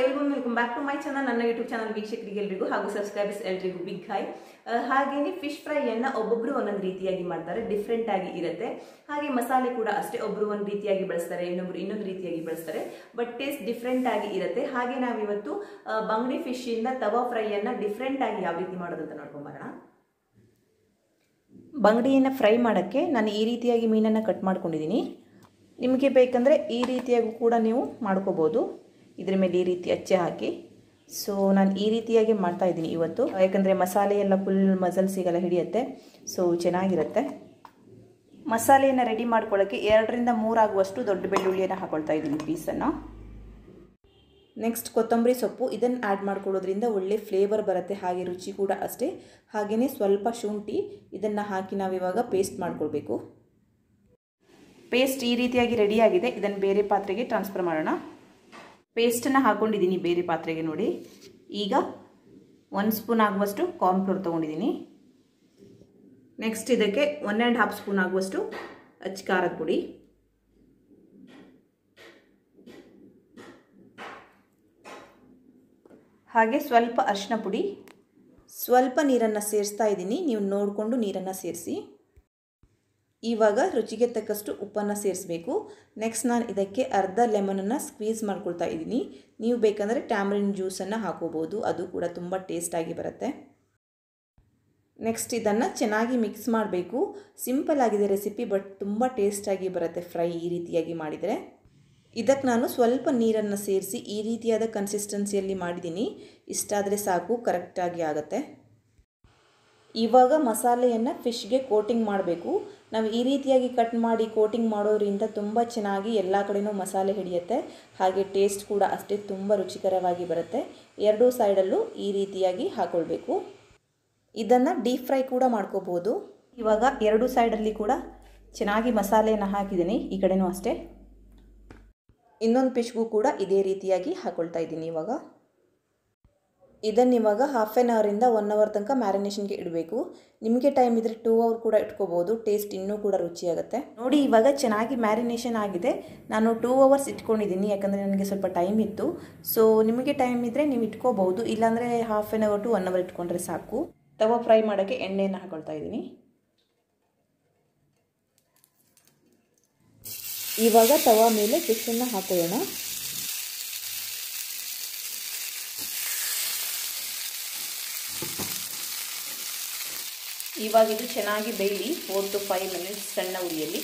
ಎಲ್ರಿಗೂ welcome back to my channel ನನ್ನ YouTube channel ವೀಕ್ಷಕರಿಗೆ ಎಲ್ರಿಗೂ ಹಾಗೂ ಸಬ್ಸ್ಕ್ರೈಬರ್ಸ್ ಎಲ್ರಿಗೂ ಬಿಗ್ ಹಾಯ್ ಹಾಗೇನೆ ಫಿಶ್ ಫ್ರೈಯನ್ನು ಒಬ್ಬೊಬ್ರು ಒಂದೊಂದು ರೀತಿಯಾಗಿ ಮಾಡ್ತಾರೆ ಡಿಫ್ರೆಂಟ್ ಆಗಿ ಇರುತ್ತೆ ಹಾಗೆ ಮಸಾಲೆ ಕೂಡ ಅಷ್ಟೇ ಒಬ್ರು ಒಂದು ರೀತಿಯಾಗಿ ಬಳಸ್ತಾರೆ ಇನ್ನೊಬ್ರು ಇನ್ನೊಂದು ರೀತಿಯಾಗಿ ಬಳಸ್ತಾರೆ ಬಟ್ ಟೇಸ್ಟ್ ಡಿಫ್ರೆಂಟ್ ಆಗಿ ಇರುತ್ತೆ ಹಾಗೆ ನಾವಿವತ್ತು ಆ, ಬಂಗಡಿ ಫಿಶ್ ಇಂದ ತವಾ ಫ್ರೈಯನ್ನು ಡಿಫ್ರೆಂಟ್ ಆಗಿ ಯಾವ ರೀತಿ ಮಾಡೋದು ಅಂತ ನೋಡ್ಕೊಂಬರೋಣ ಬಂಗಡಿಯನ್ನು ಫ್ರೈ ಮಾಡೋಕ್ಕೆ ನಾನು ಈ ರೀತಿಯಾಗಿ ಮೀನನ್ನು ಕಟ್ ಮಾಡ್ಕೊಂಡಿದ್ದೀನಿ ನಿಮಗೆ ಬೇಕಂದರೆ ಈ ರೀತಿಯಾಗೂ ಕೂಡ ನೀವು ಮಾಡ್ಕೋಬೋದು ಇದ್ರ ಮೇಲೆ ಈ ರೀತಿ ಅಚ್ಚೆ ಹಾಕಿ ಸೊ ನಾನು ಈ ರೀತಿಯಾಗಿ ಮಾಡ್ತಾ ಇದ್ದೀನಿ ಇವತ್ತು ಯಾಕಂದರೆ ಮಸಾಲೆ ಎಲ್ಲ ಫುಲ್ ಮಸಲ್ಸಿಗೆಲ್ಲ ಹಿಡಿಯುತ್ತೆ ಸೊ ಚೆನ್ನಾಗಿರುತ್ತೆ ಮಸಾಲೆಯನ್ನು ರೆಡಿ ಮಾಡ್ಕೊಳ್ಳೋಕ್ಕೆ ಎರಡರಿಂದ ಮೂರಾಗುವಷ್ಟು ದೊಡ್ಡ ಬೆಳ್ಳುಳ್ಳಿಯನ್ನು ಹಾಕೊಳ್ತಾ ಇದ್ದೀನಿ ಪೀಸನ್ನು ನೆಕ್ಸ್ಟ್ ಕೊತ್ತಂಬರಿ ಸೊಪ್ಪು ಇದನ್ನು ಆ್ಯಡ್ ಮಾಡ್ಕೊಳ್ಳೋದ್ರಿಂದ ಒಳ್ಳೆ ಫ್ಲೇವರ್ ಬರುತ್ತೆ ಹಾಗೆ ರುಚಿ ಕೂಡ ಅಷ್ಟೇ ಹಾಗೆಯೇ ಸ್ವಲ್ಪ ಶುಂಠಿ ಇದನ್ನು ಹಾಕಿ ನಾವಿವಾಗ ಪೇಸ್ಟ್ ಮಾಡ್ಕೊಳ್ಬೇಕು ಪೇಸ್ಟ್ ಈ ರೀತಿಯಾಗಿ ರೆಡಿಯಾಗಿದೆ ಇದನ್ನು ಬೇರೆ ಪಾತ್ರೆಗೆ ಟ್ರಾನ್ಸ್ಫರ್ ಮಾಡೋಣ ಪೇಸ್ಟನ್ನು ಹಾಕ್ಕೊಂಡಿದ್ದೀನಿ ಬೇರೆ ಪಾತ್ರೆಗೆ ನೋಡಿ ಈಗ ಒಂದು ಸ್ಪೂನ್ ಆಗುವಷ್ಟು ಕಾರ್ನ್ಫ್ಲೋರ್ ತೊಗೊಂಡಿದ್ದೀನಿ ನೆಕ್ಸ್ಟ್ ಇದಕ್ಕೆ ಒನ್ ಆ್ಯಂಡ್ ಹಾಫ್ ಸ್ಪೂನ್ ಆಗುವಷ್ಟು ಅಚ್ಚ ಖಾರದ ಪುಡಿ ಹಾಗೆ ಸ್ವಲ್ಪ ಅರಿಶಿನ ಪುಡಿ ಸ್ವಲ್ಪ ನೀರನ್ನು ಸೇರಿಸ್ತಾ ಇದ್ದೀನಿ ನೀವು ನೋಡಿಕೊಂಡು ನೀರನ್ನು ಸೇರಿಸಿ ಇವಾಗ ರುಚಿಗೆ ತಕ್ಕಷ್ಟು ಉಪ್ಪನ್ನು ಸೇರಿಸಬೇಕು ನೆಕ್ಸ್ಟ್ ನಾನು ಇದಕ್ಕೆ ಅರ್ಧ ಲೆಮನನ್ನು ಸ್ಕ್ವೀಸ್ ಮಾಡ್ಕೊಳ್ತಾ ಇದ್ದೀನಿ ನೀವು ಬೇಕಂದರೆ ಟ್ಯಾಮ್ರಿನ್ ಜ್ಯೂಸನ್ನು ಹಾಕೋಬೋದು ಅದು ಕೂಡ ತುಂಬ ಟೇಸ್ಟಾಗಿ ಬರುತ್ತೆ ನೆಕ್ಸ್ಟ್ ಇದನ್ನು ಚೆನ್ನಾಗಿ ಮಿಕ್ಸ್ ಮಾಡಬೇಕು ಸಿಂಪಲ್ ಆಗಿದೆ ರೆಸಿಪಿ ಬಟ್ ತುಂಬ ಟೇಸ್ಟಾಗಿ ಬರುತ್ತೆ ಫ್ರೈ ಈ ರೀತಿಯಾಗಿ ಮಾಡಿದರೆ ಇದಕ್ಕೆ ನಾನು ಸ್ವಲ್ಪ ನೀರನ್ನು ಸೇರಿಸಿ ಈ ರೀತಿಯಾದ ಕನ್ಸಿಸ್ಟೆನ್ಸಿಯಲ್ಲಿ ಮಾಡಿದ್ದೀನಿ ಇಷ್ಟಾದರೆ ಸಾಕು ಕರೆಕ್ಟಾಗಿ ಆಗುತ್ತೆ ಇವಾಗ ಮಸಾಲೆಯನ್ನು ಫಿಶ್ಗೆ ಕೋಟಿಂಗ್ ಮಾಡಬೇಕು ನಾವು ಈ ರೀತಿಯಾಗಿ ಕಟ್ ಮಾಡಿ ಕೋಟಿಂಗ್ ಮಾಡೋದ್ರಿಂದ ತುಂಬ ಚೆನ್ನಾಗಿ ಎಲ್ಲ ಕಡೆನೂ ಮಸಾಲೆ ಹಿಡಿಯುತ್ತೆ ಹಾಗೆ ಟೇಸ್ಟ್ ಕೂಡ ಅಷ್ಟೇ ತುಂಬ ರುಚಿಕರವಾಗಿ ಬರುತ್ತೆ ಎರಡೂ ಸೈಡಲ್ಲೂ ಈ ರೀತಿಯಾಗಿ ಹಾಕ್ಕೊಳ್ಬೇಕು ಇದನ್ನು ಡೀಪ್ ಫ್ರೈ ಕೂಡ ಮಾಡ್ಕೋಬೋದು ಇವಾಗ ಎರಡು ಸೈಡಲ್ಲಿ ಕೂಡ ಚೆನ್ನಾಗಿ ಮಸಾಲೆಯನ್ನು ಹಾಕಿದ್ದೀನಿ ಈ ಕಡೆನೂ ಅಷ್ಟೇ ಇನ್ನೊಂದು ಫಿಶ್ಗೂ ಕೂಡ ಇದೇ ರೀತಿಯಾಗಿ ಹಾಕ್ಕೊಳ್ತಾ ಇದ್ದೀನಿ ಇವಾಗ ಇದನ್ನು ಇವಾಗ ಹಾಫ್ ಆನ್ ಅವರಿಂದ ಒನ್ ಅವರ್ ತನಕ ಮ್ಯಾರಿನೇಷನ್ಗೆ ಇಡಬೇಕು ನಿಮಗೆ ಟೈಮ್ ಇದ್ದರೆ ಟೂ ಅವರ್ ಕೂಡ ಇಟ್ಕೋಬೋದು ಟೇಸ್ಟ್ ಇನ್ನೂ ಕೂಡ ರುಚಿಯಾಗುತ್ತೆ ನೋಡಿ ಇವಾಗ ಚೆನ್ನಾಗಿ ಮ್ಯಾರಿನೇಷನ್ ಆಗಿದೆ ನಾನು ಟೂ ಅವರ್ಸ್ ಇಟ್ಕೊಂಡಿದ್ದೀನಿ ಯಾಕಂದರೆ ನನಗೆ ಸ್ವಲ್ಪ ಟೈಮ್ ಇತ್ತು ಸೊ ನಿಮಗೆ ಟೈಮ್ ಇದ್ದರೆ ನೀವು ಇಟ್ಕೋಬೋದು ಇಲ್ಲಾಂದರೆ half an hour to one hour ಇಟ್ಕೊಂಡ್ರೆ ಸಾಕು ತವ ಫ್ರೈ ಮಾಡೋಕ್ಕೆ ಎಣ್ಣೆಯನ್ನು ಹಾಕೊಳ್ತಾ ಇದ್ದೀನಿ ಇವಾಗ ತವಾ ಮೇಲೆ ಫಿಶನ್ನು ಹಾಕೊಳ್ಳೋಣ ಇವಾಗ ಇದು ಚೆನ್ನಾಗಿ ಬೇಯಲಿ ಫೋರ್ ಟು ಫೈವ್ ಮಿನಿಟ್ಸ್ ಸಣ್ಣ ಉರಿಯಲ್ಲಿ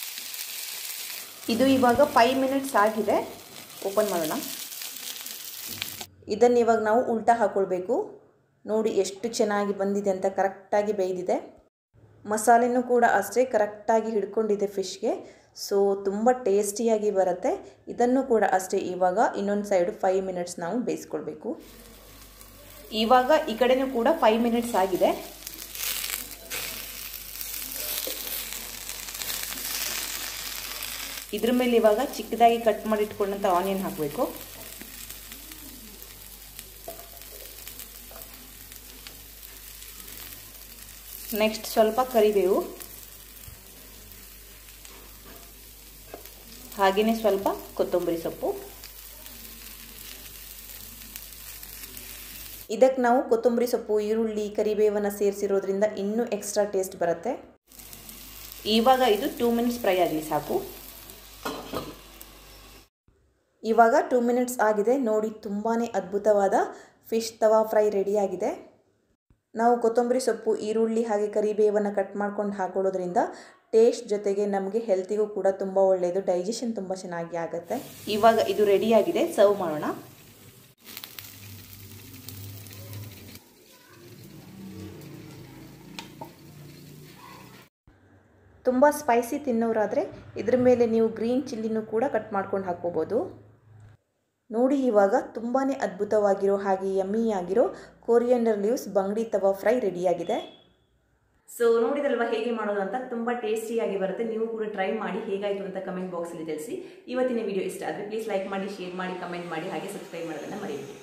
ಇದು ಇವಾಗ ಫೈವ್ ಮಿನಿಟ್ಸ್ ಆಗಿದೆ ಓಪನ್ ಮಾಡೋಣ ಇದನ್ನು ಇವಾಗ ನಾವು ಉಲ್ಟಾ ಹಾಕ್ಕೊಳ್ಬೇಕು ನೋಡಿ ಎಷ್ಟು ಚೆನ್ನಾಗಿ ಬಂದಿದೆ ಅಂತ ಕರೆಕ್ಟಾಗಿ ಬೇಯ್ದಿದೆ ಮಸಾಲೆನೂ ಕೂಡ ಅಷ್ಟೇ ಕರೆಕ್ಟಾಗಿ ಹಿಡ್ಕೊಂಡಿದೆ ಫಿಶ್ಗೆ ಸೊ ತುಂಬ ಟೇಸ್ಟಿಯಾಗಿ ಬರುತ್ತೆ ಇದನ್ನು ಕೂಡ ಅಷ್ಟೇ ಇವಾಗ ಇನ್ನೊಂದು ಸೈಡು ಫೈವ್ ಮಿನಿಟ್ಸ್ ನಾವು ಬೇಯಿಸ್ಕೊಳ್ಬೇಕು ಇವಾಗ ಈ ಕಡೆನೂ ಕೂಡ ಫೈವ್ ಮಿನಿಟ್ಸ್ ಆಗಿದೆ ಇದ್ರ ಮೇಲೆ ಇವಾಗ ಚಿಕ್ಕದಾಗಿ ಕಟ್ ಮಾಡಿ ಇಟ್ಕೊಂಡಂಥ ಆನಿಯನ್ ಹಾಕಬೇಕು ನೆಕ್ಸ್ಟ್ ಸ್ವಲ್ಪ ಕರಿಬೇವು ಹಾಗೆಯೇ ಸ್ವಲ್ಪ ಕೊತ್ತಂಬರಿ ಸೊಪ್ಪು ಇದಕ್ಕೆ ನಾವು ಕೊತ್ತಂಬರಿ ಸೊಪ್ಪು ಈರುಳ್ಳಿ ಕರಿಬೇವನ್ನು ಸೇರಿಸಿರೋದ್ರಿಂದ ಇನ್ನೂ ಎಕ್ಸ್ಟ್ರಾ ಟೇಸ್ಟ್ ಬರುತ್ತೆ ಇವಾಗ ಇದು ಟೂ ಮಿನಿಟ್ಸ್ ಫ್ರೈ ಆಗಲಿ ಸಾಕು ಇವಾಗ ಟೂ ಮಿನಿಟ್ಸ್ ಆಗಿದೆ ನೋಡಿ ತುಂಬಾ ಅದ್ಭುತವಾದ ಫಿಶ್ ತವಾ ಫ್ರೈ ರೆಡಿಯಾಗಿದೆ ನಾವು ಕೊತ್ತಂಬರಿ ಸೊಪ್ಪು ಈರುಳ್ಳಿ ಹಾಗೆ ಕರಿಬೇವನ್ನು ಕಟ್ ಮಾಡ್ಕೊಂಡು ಹಾಕೊಳ್ಳೋದ್ರಿಂದ ಟೇಸ್ಟ್ ಜೊತೆಗೆ ನಮಗೆ ಹೆಲ್ತಿಗೂ ಕೂಡ ತುಂಬ ಒಳ್ಳೆಯದು ಡೈಜೆಷನ್ ತುಂಬ ಚೆನ್ನಾಗಿ ಆಗುತ್ತೆ ಇವಾಗ ಇದು ರೆಡಿಯಾಗಿದೆ ಸರ್ವ್ ಮಾಡೋಣ ತುಂಬ ಸ್ಪೈಸಿ ತಿನ್ನೋರಾದರೆ ಇದ್ರ ಮೇಲೆ ನೀವು ಗ್ರೀನ್ ಚಿಲ್ಲಿನೂ ಕೂಡ ಕಟ್ ಮಾಡ್ಕೊಂಡು ಹಾಕ್ಕೋಬೋದು ನೋಡಿ ಇವಾಗ ತುಂಬಾ ಅದ್ಭುತವಾಗಿರೋ ಹಾಗೆ ಯಮ್ಮಿ ಆಗಿರೋ ಕೊರಿಯಂಡರ್ ಲೀವ್ಸ್ ಬಂಗಡಿ ತವಾ ಫ್ರೈ ರೆಡಿಯಾಗಿದೆ ಸೊ ನೋಡಿದಲ್ವಾ ಹೇಗೆ ಮಾಡೋದು ಅಂತ ತುಂಬ ಟೇಸ್ಟಿಯಾಗಿ ಬರುತ್ತೆ ನೀವು ಕೂಡ ಟ್ರೈ ಮಾಡಿ ಹೇಗಾಯಿತು ಅಂತ ಕಮೆಂಟ್ ಬಾಕ್ಸಲ್ಲಿ ತಿಳಿಸಿ ಇವತ್ತಿನ ವಿಡಿಯೋ ಇಷ್ಟ ಆದರೆ ಪ್ಲೀಸ್ ಲೈಕ್ ಮಾಡಿ ಶೇರ್ ಮಾಡಿ ಕಮೆಂಟ್ ಮಾಡಿ ಹಾಗೆ ಸಬ್ಸ್ಕ್ರೈಬ್ ಮಾಡೋದನ್ನು ಮರಿಬೇಡಿ